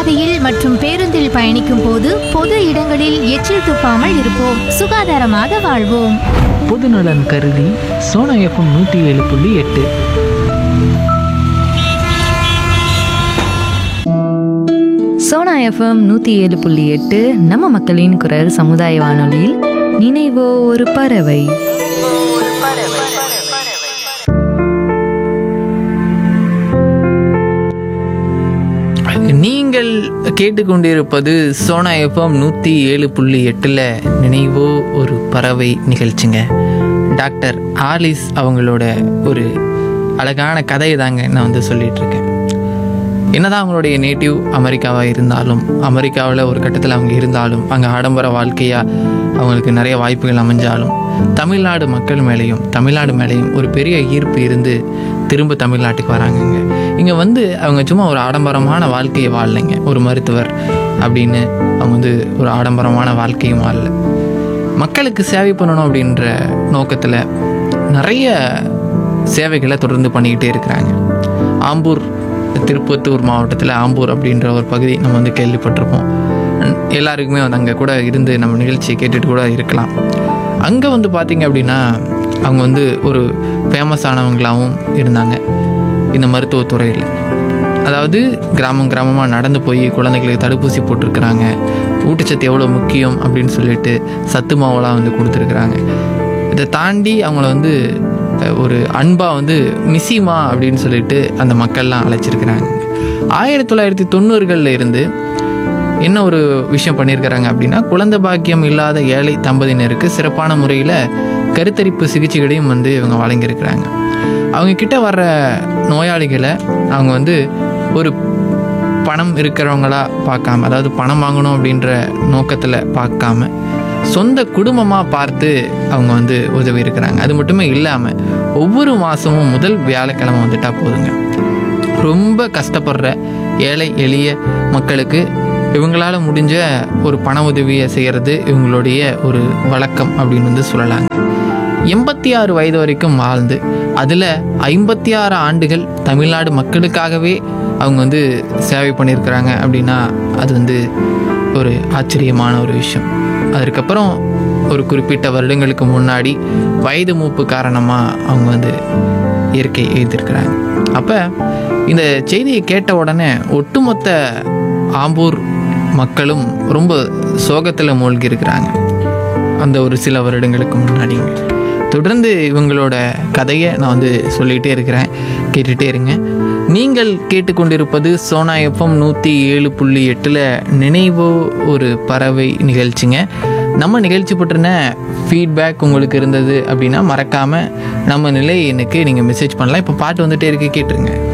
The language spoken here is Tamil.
நடைபாதையில் மற்றும் பேருந்தில் பயணிக்கும் போது பொது இடங்களில் எச்சில் துப்பாமல் இருப்போம் சுகாதாரமாக வாழ்வோம் பொதுநலன் கருதி சோனா எஃப்எம் நூற்றி ஏழு புள்ளி எட்டு சோனா எஃப்எம் நூற்றி ஏழு புள்ளி எட்டு நம்ம மக்களின் குரல் சமுதாய வானொலியில் நினைவோ ஒரு பறவை நீங்கள் கேட்டுக்கொண்டிருப்பது சோனா எஃப்எம் நூற்றி ஏழு புள்ளி எட்டில் நினைவோ ஒரு பறவை நிகழ்ச்சிங்க டாக்டர் ஆலிஸ் அவங்களோட ஒரு அழகான கதையை தாங்க நான் வந்து சொல்லிட்டு இருக்கேன் என்னதான் அவங்களுடைய நேட்டிவ் அமெரிக்காவாக இருந்தாலும் அமெரிக்காவில் ஒரு கட்டத்தில் அவங்க இருந்தாலும் அங்கே ஆடம்பர வாழ்க்கையாக அவங்களுக்கு நிறைய வாய்ப்புகள் அமைஞ்சாலும் தமிழ்நாடு மக்கள் மேலேயும் தமிழ்நாடு மேலேயும் ஒரு பெரிய ஈர்ப்பு இருந்து திரும்ப தமிழ்நாட்டுக்கு வராங்கங்க இங்கே வந்து அவங்க சும்மா ஒரு ஆடம்பரமான வாழ்க்கையை வாழலைங்க ஒரு மருத்துவர் அப்படின்னு அவங்க வந்து ஒரு ஆடம்பரமான வாழ்க்கையும் வாழல மக்களுக்கு சேவை பண்ணணும் அப்படின்ற நோக்கத்தில் நிறைய சேவைகளை தொடர்ந்து பண்ணிக்கிட்டே இருக்கிறாங்க ஆம்பூர் திருப்பத்தூர் மாவட்டத்தில் ஆம்பூர் அப்படின்ற ஒரு பகுதி நம்ம வந்து கேள்விப்பட்டிருப்போம் உம், எல்லாருக்குமே வந்து அங்கே கூட இருந்து நம்ம நிகழ்ச்சியை கேட்டுட்டு கூட இருக்கலாம் அங்கே வந்து பார்த்திங்க அப்படின்னா அவங்க வந்து ஒரு ஃபேமஸானவங்களாகவும் இருந்தாங்க இந்த மருத்துவத்துறையில் அதாவது கிராமம் கிராமமாக நடந்து போய் குழந்தைகளுக்கு தடுப்பூசி போட்டிருக்கிறாங்க ஊட்டச்சத்து எவ்வளோ முக்கியம் அப்படின்னு சொல்லிட்டு சத்து மாவெல்லாம் வந்து கொடுத்துருக்குறாங்க இதை தாண்டி அவங்கள வந்து அஹ், ஒரு அன்பாக வந்து மிஸ்ஸிமா அப்படின்னு சொல்லிட்டு அந்த மக்கள்லாம் அழைச்சிருக்கிறாங்க ஆயிரத்தி தொள்ளாயிரத்தி தொண்ணூறுகளில் இருந்து என்ன ஒரு விஷயம் பண்ணியிருக்கிறாங்க அப்படின்னா குழந்தை பாக்கியம் இல்லாத ஏழை தம்பதியினருக்கு சிறப்பான முறையில் கருத்தரிப்பு சிகிச்சைகளையும் வந்து இவங்க வழங்கியிருக்கிறாங்க அவங்க கிட்ட வர்ற நோயாளிகளை அவங்க வந்து ஒரு பணம் இருக்கிறவங்களா பார்க்காம அதாவது பணம் வாங்கணும் அப்படின்ற நோக்கத்தில் பார்க்காம சொந்த குடும்பமாக பார்த்து அவங்க வந்து உதவி இருக்கிறாங்க அது மட்டுமே இல்லாமல் ஒவ்வொரு மாதமும் முதல் வியாழக்கிழமை வந்துட்டா போதுங்க ரொம்ப கஷ்டப்படுற ஏழை எளிய மக்களுக்கு இவங்களால முடிஞ்ச ஒரு பண உதவியை செய்கிறது இவங்களுடைய ஒரு வழக்கம் அப்படின்னு வந்து சொல்லலாங்க எண்பத்தி ஆறு வயது வரைக்கும் வாழ்ந்து அதில் ஐம்பத்தி ஆறு ஆண்டுகள் தமிழ்நாடு மக்களுக்காகவே அவங்க வந்து சேவை பண்ணியிருக்கிறாங்க அப்படின்னா அது வந்து ஒரு ஆச்சரியமான ஒரு விஷயம் அதுக்கப்புறம் ஒரு குறிப்பிட்ட வருடங்களுக்கு முன்னாடி வயது மூப்பு காரணமாக அவங்க வந்து இயற்கை எழுதியிருக்கிறாங்க அப்போ இந்த செய்தியை கேட்ட உடனே ஒட்டுமொத்த ஆம்பூர் மக்களும் ரொம்ப சோகத்தில் மூழ்கி இருக்கிறாங்க அந்த ஒரு சில வருடங்களுக்கு முன்னாடிங்க தொடர்ந்து இவங்களோட கதையை நான் வந்து சொல்லிகிட்டே இருக்கிறேன் கேட்டுகிட்டே இருங்க நீங்கள் கேட்டுக்கொண்டிருப்பது சோனா எஃப்எம் நூற்றி ஏழு புள்ளி எட்டில் நினைவோ ஒரு பறவை நிகழ்ச்சிங்க நம்ம நிகழ்ச்சி பற்றின ஃபீட்பேக் உங்களுக்கு இருந்தது அப்படின்னா மறக்காமல் நம்ம நிலை எனக்கு நீங்கள் மெசேஜ் பண்ணலாம் இப்போ பாட்டு வந்துட்டே இருக்கு கேட்டுருங்க